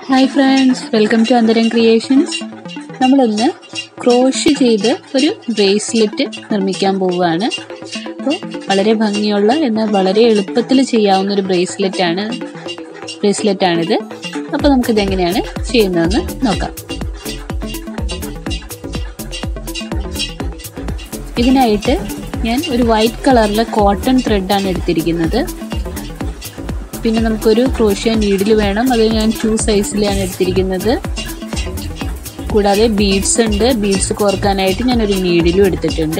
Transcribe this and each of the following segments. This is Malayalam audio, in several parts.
Hi friends welcome to Antharam creations നമ്മളിന്ന് ക്രോഷ് ചെയ്ത് ഒരു ബ്രേസ്ലെറ്റ് നിർമ്മിക്കാൻ പോവുകയാണ് അപ്പോൾ വളരെ ഭംഗിയുള്ള എന്നാൽ വളരെ എളുപ്പത്തിൽ ചെയ്യാവുന്ന ഒരു ബ്രേസ്ലെറ്റ് ആണ് ബ്രേസ്ലെറ്റ് ആണിത് അപ്പോൾ നമുക്കിത് എങ്ങനെയാണ് ചെയ്യുന്നതെന്ന് നോക്കാം ഇതിനായിട്ട് ഞാൻ ഒരു വൈറ്റ് കളറിലെ കോട്ടൺ ത്രെഡാണ് എടുത്തിരിക്കുന്നത് പിന്നെ നമുക്കൊരു ക്രോഷ്യ നീഡിൽ വേണം അത് ഞാൻ ടു സൈസിലാണ് എടുത്തിരിക്കുന്നത് കൂടാതെ ബീഡ്സ് ഉണ്ട് ബീഡ്സ് കോർക്കാനായിട്ട് ഞാൻ ഒരു നീഡിലും എടുത്തിട്ടുണ്ട്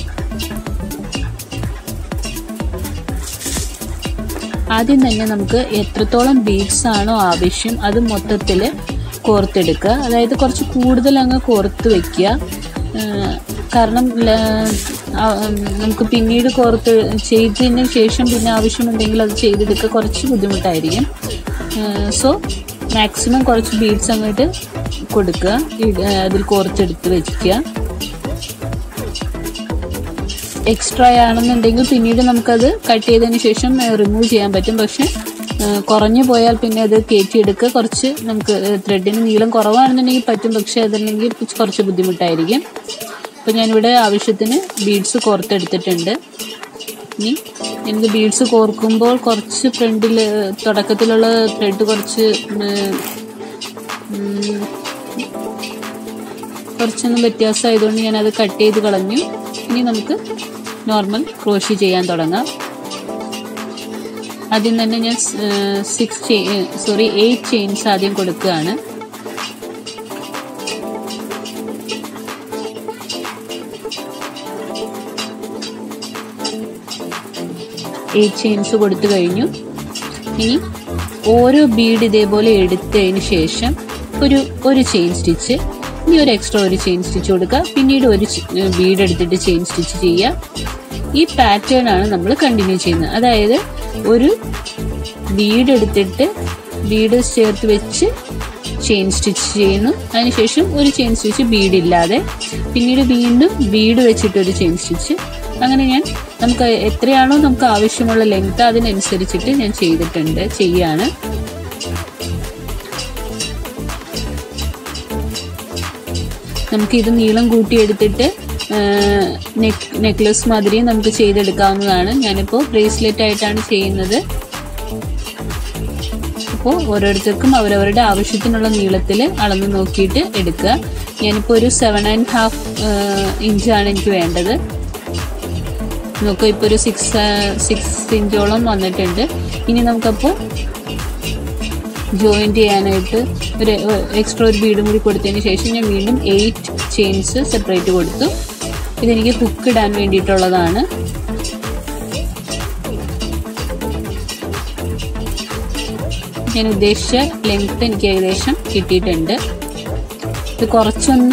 ആദ്യം തന്നെ നമുക്ക് എത്രത്തോളം ബീഡ്സ് ആണോ ആവശ്യം അത് മൊത്തത്തിൽ കോർത്തെടുക്കുക അതായത് കുറച്ച് കൂടുതൽ അങ്ങ് കോർത്ത് വെക്കുക കാരണം നമുക്ക് പിന്നീട് കോർത്ത് ചെയ്തതിന് ശേഷം പിന്നെ ആവശ്യമുണ്ടെങ്കിൽ അത് ചെയ്തെടുക്കുക കുറച്ച് ബുദ്ധിമുട്ടായിരിക്കും സോ മാക്സിമം കുറച്ച് ബീഡ്സ് അങ്ങോട്ട് കൊടുക്കുക അതിൽ കോർത്തെടുത്ത് വെക്കുക എക്സ്ട്രാ ആണെന്നുണ്ടെങ്കിൽ പിന്നീട് നമുക്കത് കട്ട് ചെയ്തതിന് ശേഷം റിമൂവ് ചെയ്യാൻ പറ്റും പക്ഷെ കുറഞ്ഞു പോയാൽ പിന്നെ അത് കയറ്റിയെടുക്കുക കുറച്ച് നമുക്ക് ത്രെഡിന് നീളം കുറവാണെന്നുണ്ടെങ്കിൽ പറ്റും പക്ഷെ അതല്ലെങ്കിൽ കുറച്ച് ബുദ്ധിമുട്ടായിരിക്കും അപ്പോൾ ഞാനിവിടെ ആവശ്യത്തിന് ബീഡ്സ് കോർത്തെടുത്തിട്ടുണ്ട് ഇനി എനിക്ക് ബീഡ്സ് കോർക്കുമ്പോൾ കുറച്ച് ഫ്രണ്ടിൽ തുടക്കത്തിലുള്ള ത്രെഡ് കുറച്ച് കുറച്ചൊന്നും വ്യത്യാസമായതുകൊണ്ട് ഞാനത് കട്ട് ചെയ്ത് കളഞ്ഞു ഇനി നമുക്ക് നോർമൽ ക്രോഷി ചെയ്യാൻ തുടങ്ങാം ആദ്യം തന്നെ ഞാൻ six chain sorry eight chains ആദ്യം കൊടുക്കുകയാണ് എയ്റ്റ് ചെയിൻസ് കൊടുത്തു കഴിഞ്ഞു ഇനി ഓരോ ബീഡ് ഇതേപോലെ എടുത്തതിന് ശേഷം ഒരു ഒരു ചെയിൻ സ്റ്റിച്ച് ഇനി ഒരു എക്സ്ട്രാ ഒരു ചെയിൻ സ്റ്റിച്ച് കൊടുക്കുക പിന്നീട് ഒരു ബീഡ് എടുത്തിട്ട് ചെയിൻ സ്റ്റിച്ച് ചെയ്യുക ഈ പാറ്റേൺ ആണ് നമ്മൾ കണ്ടിന്യൂ ചെയ്യുന്നത് അതായത് ഒരു ബീഡ് എടുത്തിട്ട് ബീഡ് ചേർത്ത് വെച്ച് ചെയിൻ സ്റ്റിച്ച് ചെയ്യുന്നു അതിനുശേഷം ഒരു ചെയിൻ സ്റ്റിച്ച് ബീഡ് ഇല്ലാതെ പിന്നീട് വീണ്ടും ബീഡ് വെച്ചിട്ട് ഒരു ചെയിൻ സ്റ്റിച്ച് അങ്ങനെ ഞാൻ നമുക്ക് എത്രയാണോ നമുക്ക് ആവശ്യമുള്ള ലെങ്ത് അതിനനുസരിച്ചിട്ട് ഞാൻ ചെയ്തിട്ടുണ്ട് ചെയ്യാണ് നമുക്ക് ഇത് നീളം കൂട്ടിയെടുത്തിട്ട് നെക്ക് നെക്ലസ് മാതിരി നമുക്ക് ചെയ്തെടുക്കാവുന്നതാണ് ഞാനിപ്പോൾ ബ്രേസ്ലെറ്റ് ആയിട്ടാണ് ചെയ്യുന്നത് അപ്പോൾ ഓരോരുത്തർക്കും അവരവരുടെ ആവശ്യത്തിനുള്ള നീളത്തിൽ അളന്ന് നോക്കിയിട്ട് എടുക്കുക ഞാനിപ്പോൾ ഒരു സെവൻ ആൻഡ് ഹാഫ് ഇഞ്ചാണ് എനിക്ക് വേണ്ടത് നമുക്ക് ഇപ്പോൾ ഒരു സിക്സ് സിക്സ് ഇഞ്ചോളം വന്നിട്ടുണ്ട് ഇനി നമുക്കപ്പോൾ ജോയിൻറ്റ് ചെയ്യാനായിട്ട് ഒരു എക്സ്ട്രാ ഒരു ബീഡും കൂടി കൊടുത്തതിന് ശേഷം ഞാൻ വീണ്ടും എയ്റ്റ് ചെയിൻസ് സെപ്പറേറ്റ് കൊടുത്തു ഇതെനിക്ക് ഹുക്ക് ഇടാൻ വേണ്ടിയിട്ടുള്ളതാണ് ഞാൻ ഉദ്ദേശിച്ച ലെങ്ത് എനിക്ക് ഏകദേശം കിട്ടിയിട്ടുണ്ട് ഇത് കുറച്ചൊന്ന്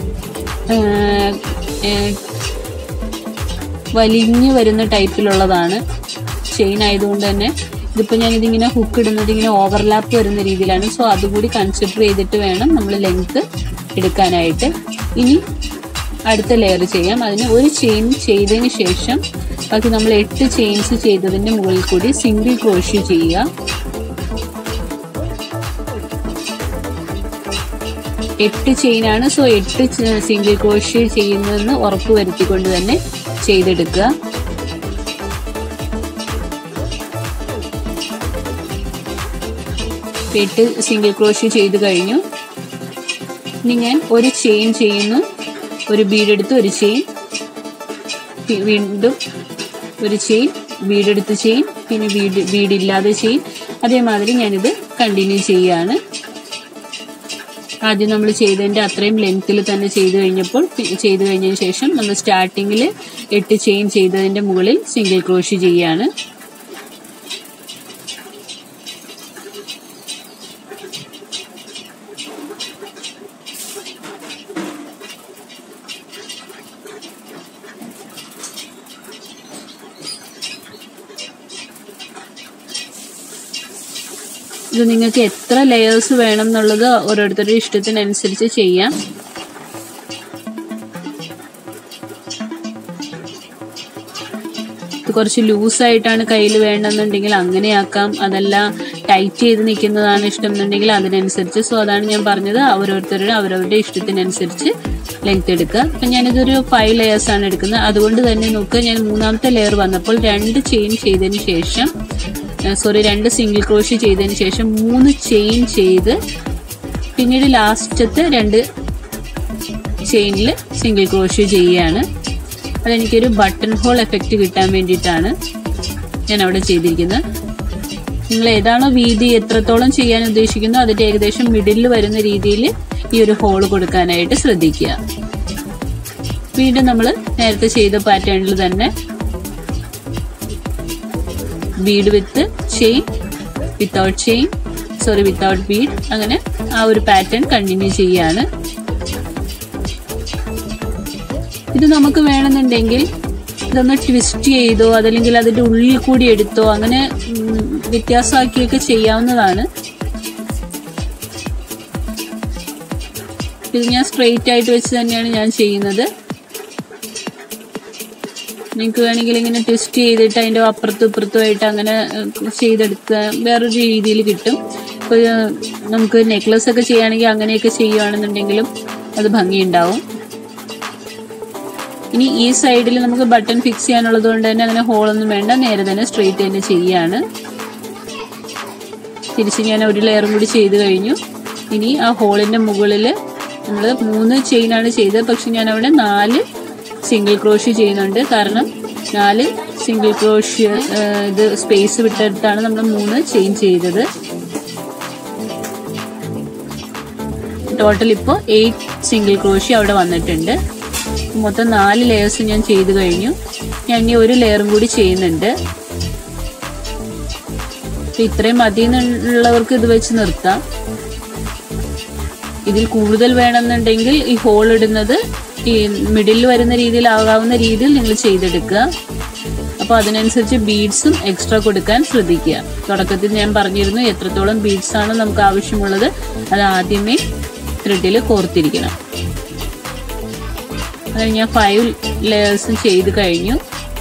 വലിഞ്ഞു വരുന്ന ടൈപ്പിലുള്ളതാണ് ചെയിൻ ആയതുകൊണ്ട് തന്നെ ഇതിപ്പോൾ ഞാനിതിങ്ങനെ ഹുക്ക് ഇടുന്നത് ഇങ്ങനെ ഓവർലാപ്പ് വരുന്ന രീതിയിലാണ് സോ അതുകൂടി കൺസിഡർ ചെയ്തിട്ട് വേണം നമ്മൾ ലെങ്ത് എടുക്കാനായിട്ട് ഇനി അടുത്ത ലെയർ ചെയ്യാം അതിന് ഒരു ചെയിൻ ചെയ്തതിന് ശേഷം ബാക്കി നമ്മൾ എട്ട് ചെയിൻസ് ചെയ്തതിൻ്റെ മുകളിൽ കൂടി സിംഗിൾ ക്രോഷ്യ ചെയ്യുക എട്ട് ചെയിനാണ് സോ എട്ട് സിംഗിൾ ക്രോഷ്യ ചെയ്യുന്നതെന്ന് ഉറപ്പ് വരുത്തിക്കൊണ്ട് തന്നെ ചെയ്തെടുക്കുക എട്ട് സിംഗിൾ ക്രോഷ്യ ചെയ്ത് കഴിഞ്ഞു ഇനി ഞാൻ ഒരു ചെയിൻ ചെയ്യുന്നു ഒരു ബീഡ് എടുത്ത് ഒരു ചെയിൻ വീണ്ടും ഒരു ചെയിൻ ബീഡ് എടുത്ത് ചെയിൻ പിന്നെ ബീഡ് ബീഡ് ഇല്ലാതെ ചെയിൻ അതേമാതിരി ഞാനിത് കണ്ടിന്യൂ ചെയ്യുകയാണ് ആദ്യം നമ്മൾ ചെയ്തതിൻ്റെ അത്രയും ലെങ്ത്തിൽ തന്നെ ചെയ്തു കഴിഞ്ഞപ്പോൾ ചെയ്തു കഴിഞ്ഞതിന് ശേഷം നമ്മൾ സ്റ്റാർട്ടിങ്ങിൽ എട്ട് ചെയിൻ ചെയ്തതിൻ്റെ മുകളിൽ സിംഗിൾ ക്രോഷി ചെയ്യുകയാണ് ഇത് നിങ്ങൾക്ക് എത്ര ലെയേഴ്സ് വേണം എന്നുള്ളത് ഓരോരുത്തരുടെ ഇഷ്ടത്തിനനുസരിച്ച് ചെയ്യാം ഇത് കുറച്ച് ലൂസായിട്ടാണ് കയ്യിൽ വേണമെന്നുണ്ടെങ്കിൽ അങ്ങനെയാക്കാം അതല്ല ടൈറ്റ് ചെയ്ത് നിൽക്കുന്നതാണ് ഇഷ്ടം എന്നുണ്ടെങ്കിൽ അതിനനുസരിച്ച് സോ അതാണ് ഞാൻ പറഞ്ഞത് ഓരോരുത്തരുടെ അവരവരുടെ ഇഷ്ടത്തിനനുസരിച്ച് ലെങ്ത് എടുക്കുക അപ്പം ഞാനിതൊരു ഫൈവ് ലെയേഴ്സ് ആണ് എടുക്കുന്നത് അതുകൊണ്ട് തന്നെ നോക്കുക ഞാൻ മൂന്നാമത്തെ ലെയർ വന്നപ്പോൾ രണ്ട് ചെയിൻ ചെയ്തതിന് ശേഷം സോറി രണ്ട് സിംഗിൾ ക്രോഷി ചെയ്തതിന് ശേഷം മൂന്ന് ചെയിൻ ചെയ്ത് പിന്നീട് ലാസ്റ്റത്തെ രണ്ട് ചെയിനിൽ സിംഗിൾ ക്രോഷി ചെയ്യുകയാണ് അതെനിക്കൊരു ബട്ടൺ ഹോൾ എഫക്റ്റ് കിട്ടാൻ വേണ്ടിയിട്ടാണ് ഞാൻ അവിടെ ചെയ്തിരിക്കുന്നത് നിങ്ങൾ ഏതാണോ വീതി എത്രത്തോളം ചെയ്യാൻ ഉദ്ദേശിക്കുന്നോ അതിന്റെ ഏകദേശം മിഡിലിൽ വരുന്ന രീതിയിൽ ഈ ഒരു ഹോൾ കൊടുക്കാനായിട്ട് ശ്രദ്ധിക്കുക വീണ്ടും നമ്മൾ നേരത്തെ ചെയ്ത പാറ്റേണിൽ തന്നെ bead with chain without chain sorry without bead അങ്ങനെ ആ ഒരു പാറ്റേൺ കണ്ടിന്യൂ ചെയ്യാണ് ഇത് നമുക്ക് വേണമെന്നുണ്ടെങ്കിൽ ഇതൊന്ന് ട്വിസ്റ്റ് ചെയ്തോ അതല്ലെങ്കിൽ അതിന്റെ ഉള്ളിൽ കൂടി എടുത്തോ അങ്ങനെ ഉം, വ്യത്യാസമാക്കിയൊക്കെ ചെയ്യാവുന്നതാണ് ഇത് ഞാൻ സ്ട്രെയിറ്റ് ആയിട്ട് വെച്ച് തന്നെയാണ് ഞാൻ ചെയ്യുന്നത് നിങ്ങൾക്ക് വേണമെങ്കിൽ ഇങ്ങനെ ട്വിസ്റ്റ് ചെയ്തിട്ട് അതിൻ്റെ അപ്പുറത്തും ഇപ്പുറത്തും ആയിട്ട് അങ്ങനെ ഏഹ്, ചെയ്തെടുക്കുക വേറൊരു രീതിയിൽ കിട്ടും ഇപ്പോൾ നമുക്ക് നെക്ലസ് ഒക്കെ ചെയ്യുകയാണെങ്കിൽ അങ്ങനെയൊക്കെ ചെയ്യുകയാണെന്നുണ്ടെങ്കിലും അത് ഭംഗിയുണ്ടാവും ഇനി ഈ സൈഡിൽ നമുക്ക് ബട്ടൺ ഫിക്സ് ചെയ്യാനുള്ളത് കൊണ്ട് തന്നെ അങ്ങനെ ഹോളൊന്നും വേണ്ട നേരെ തന്നെ സ്ട്രെയിറ്റ് തന്നെ ചെയ്യാണ് തിരിച്ച് ഞാൻ ഒരു ലെയറും കൂടി ചെയ്ത് കഴിഞ്ഞു ഇനി ആ ഹോളിന്റെ മുകളിൽ നമ്മൾ മൂന്ന് ചെയിനാണ് ചെയ്തത് പക്ഷെ ഞാൻ അവിടെ നാല് സിംഗിൾ ക്രോഷ് ചെയ്യുന്നുണ്ട് കാരണം നാല് സിംഗിൾ ക്രോഷ് ഇത് സ്പേസ് വിട്ടെടുത്താണ് നമ്മൾ മൂന്ന് ചെയിൻ ചെയ്തത് ടോട്ടൽ ഇപ്പോൾ എയ്റ്റ് സിംഗിൾ ക്രോഷി അവിടെ വന്നിട്ടുണ്ട് മൊത്തം നാല് ലെയേഴ്സ് ഞാൻ ചെയ്ത് കഴിഞ്ഞു ഞാൻ ഇനി ഒരു ലെയറും കൂടി ചെയ്യുന്നുണ്ട് അപ്പൊ ഇത്രയും മതി എന്നുള്ളവർക്ക് ഇത് വെച്ച് നിർത്താം ഇതിൽ കൂടുതൽ വേണമെന്നുണ്ടെങ്കിൽ ഈ ഹോൾ ഇടുന്നത് ഈ മിഡിൽ വരുന്ന രീതിയിലാകാവുന്ന രീതിയിൽ നിങ്ങൾ ചെയ്തെടുക്കുക അപ്പോൾ അതിനനുസരിച്ച് ബീഡ്സും എക്സ്ട്രാ കൊടുക്കാൻ ശ്രദ്ധിക്കുക തുടക്കത്തിൽ ഞാൻ പറഞ്ഞിരുന്നു എത്രത്തോളം ബീഡ്സ് ആണ് നമുക്ക് ആവശ്യമുള്ളത് അത് ആദ്യമേ ത്രെഡിൽ കോർത്തിരിക്കണം അത് ഞാൻ ഫൈവ് ലെയേഴ്സും ചെയ്ത് കഴിഞ്ഞു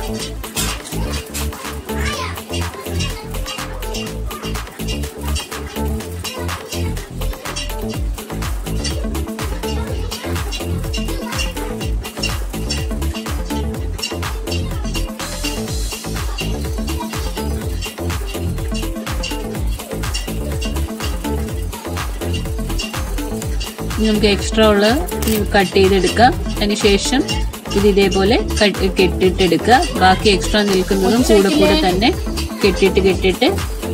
ഇനി നമുക്ക് എക്സ്ട്രാ ഉള്ള കട്ട് ചെയ്തെടുക്കാം അതിനുശേഷം ഇത് ഇതേപോലെ കട്ട് കെട്ടിട്ടെടുക്കുക ബാക്കി എക്സ്ട്രാ നിൽക്കുന്നതും കൂടെ കൂടെ തന്നെ കെട്ടിട്ട് കെട്ടിട്ട്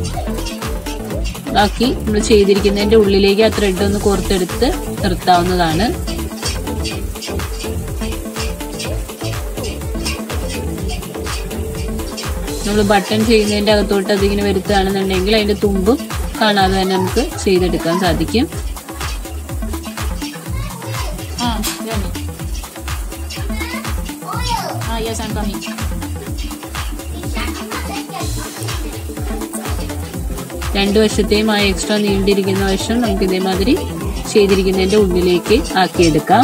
ബാക്കി നമ്മൾ ചെയ്തിരിക്കുന്നതിന്റെ ഉള്ളിലേക്ക് ആ ത്രെഡ് ഒന്ന് കോർത്തെടുത്ത് നിർത്താവുന്നതാണ് നമ്മൾ ബട്ടൺ ചെയ്യുന്നതിന്റെ അകത്തോട്ട് അതിങ്ങനെ വരുത്തുകയാണെന്നുണ്ടെങ്കിൽ അതിന്റെ തുമ്പും കാണാതെ തന്നെ നമുക്ക് ചെയ്തെടുക്കാൻ സാധിക്കും Ah, Remy. Ah, yes, I'm coming. രണ്ടു വശത്തെയും ആ എക്സ്ട്രാ നീണ്ടിരിക്കുന്ന വശം നമുക്ക് ഇതേമാതിരി ചെയ്തിരിക്കുന്നതിന്റെ ഉള്ളിലേക്ക് ആക്കിയെടുക്കാം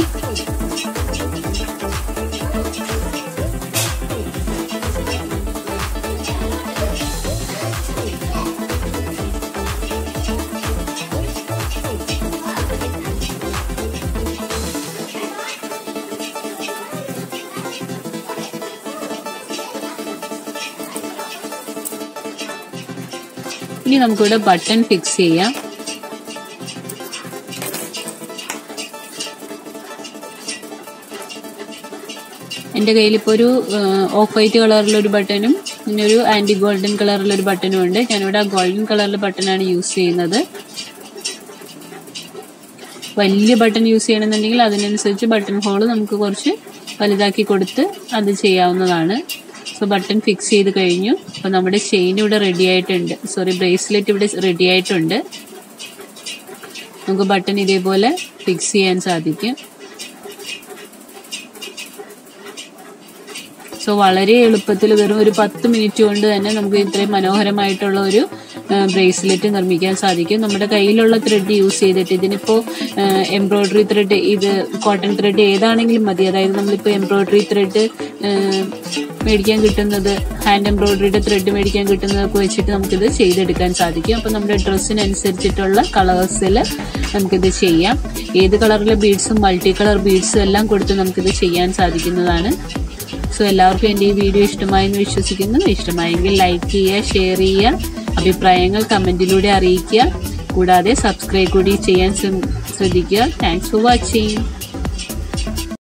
ഇനി നമുക്കിവിടെ ബട്ടൺ ഫിക്സ് ചെയ്യാം എൻ്റെ കയ്യിൽ ഇപ്പോൾ ഒരു ഓഫ് വൈറ്റ് കളറിലൊരു ബട്ടണും പിന്നെ ഒരു ആൻറ്റി ഗോൾഡൻ കളറിലൊരു ബട്ടണും ഉണ്ട് ഞാനിവിടെ ആ ഗോൾഡൻ കളറിലെ ബട്ടണാണ് യൂസ് ചെയ്യുന്നത് വലിയ ബട്ടൺ യൂസ് ചെയ്യണമെന്നുണ്ടെങ്കിൽ അതിനനുസരിച്ച് ബട്ടൺ ഹോൾ നമുക്ക് കുറച്ച് വലുതാക്കി കൊടുത്ത് അത് ചെയ്യാവുന്നതാണ് സോ ബട്ടൺ ഫിക്സ് ചെയ്ത് കഴിഞ്ഞു അപ്പോൾ നമ്മുടെ ചെയിൻ ഇവിടെ റെഡി ആയിട്ടുണ്ട് സോറി ബ്രേസ്ലെറ്റ് ഇവിടെ റെഡി ആയിട്ടുണ്ട് നമുക്ക് ബട്ടൺ ഇതേപോലെ ഫിക്സ് ചെയ്യാൻ സാധിക്കും സോ വളരെ എളുപ്പത്തിൽ വെറും ഒരു പത്ത് മിനിറ്റ് കൊണ്ട് തന്നെ നമുക്ക് ഇത്രയും മനോഹരമായിട്ടുള്ള ഒരു ബ്രേസ്ലെറ്റ് നിർമ്മിക്കാൻ സാധിക്കും നമ്മുടെ കയ്യിലുള്ള ത്രെഡ് യൂസ് ചെയ്തിട്ട് ഇതിനിപ്പോൾ എംബ്രോയ്ഡറി ത്രെഡ് ഇത് കോട്ടൺ ത്രെഡ് ഏതാണെങ്കിലും മതി അതായത് നമ്മളിപ്പോൾ എംബ്രോയ്ഡറി ത്രെഡ് മേടിക്കാൻ കിട്ടുന്നത് ഹാൻഡ് എംബ്രോയ്ഡറിയുടെ ത്രെഡ് മേടിക്കാൻ കിട്ടുന്നതൊക്കെ വെച്ചിട്ട് നമുക്കിത് ചെയ്തെടുക്കാൻ സാധിക്കും അപ്പം നമ്മുടെ ഡ്രസ്സിനനുസരിച്ചിട്ടുള്ള കളേഴ്സിൽ നമുക്കിത് ചെയ്യാം ഏത് കളറിലെ ബീഡ്സും മൾട്ടി കളർ ബീഡ്സും എല്ലാം കൊടുത്ത് നമുക്കിത് ചെയ്യാൻ സാധിക്കുന്നതാണ് സോ എല്ലാവർക്കും എൻ്റെ ഈ വീഡിയോ ഇഷ്ടമായെന്ന് വിശ്വസിക്കുന്നു ഇഷ്ടമായെങ്കിൽ ലൈക്ക് ചെയ്യുക ഷെയർ ചെയ്യുക അഭിപ്രായങ്ങൾ കമൻറ്റിലൂടെ അറിയിക്കുക കൂടാതെ സബ്സ്ക്രൈബ് കൂടി ചെയ്യാൻ ശ്രമിക്കുക താങ്ക്സ് ഫോർ വാച്ചിങ്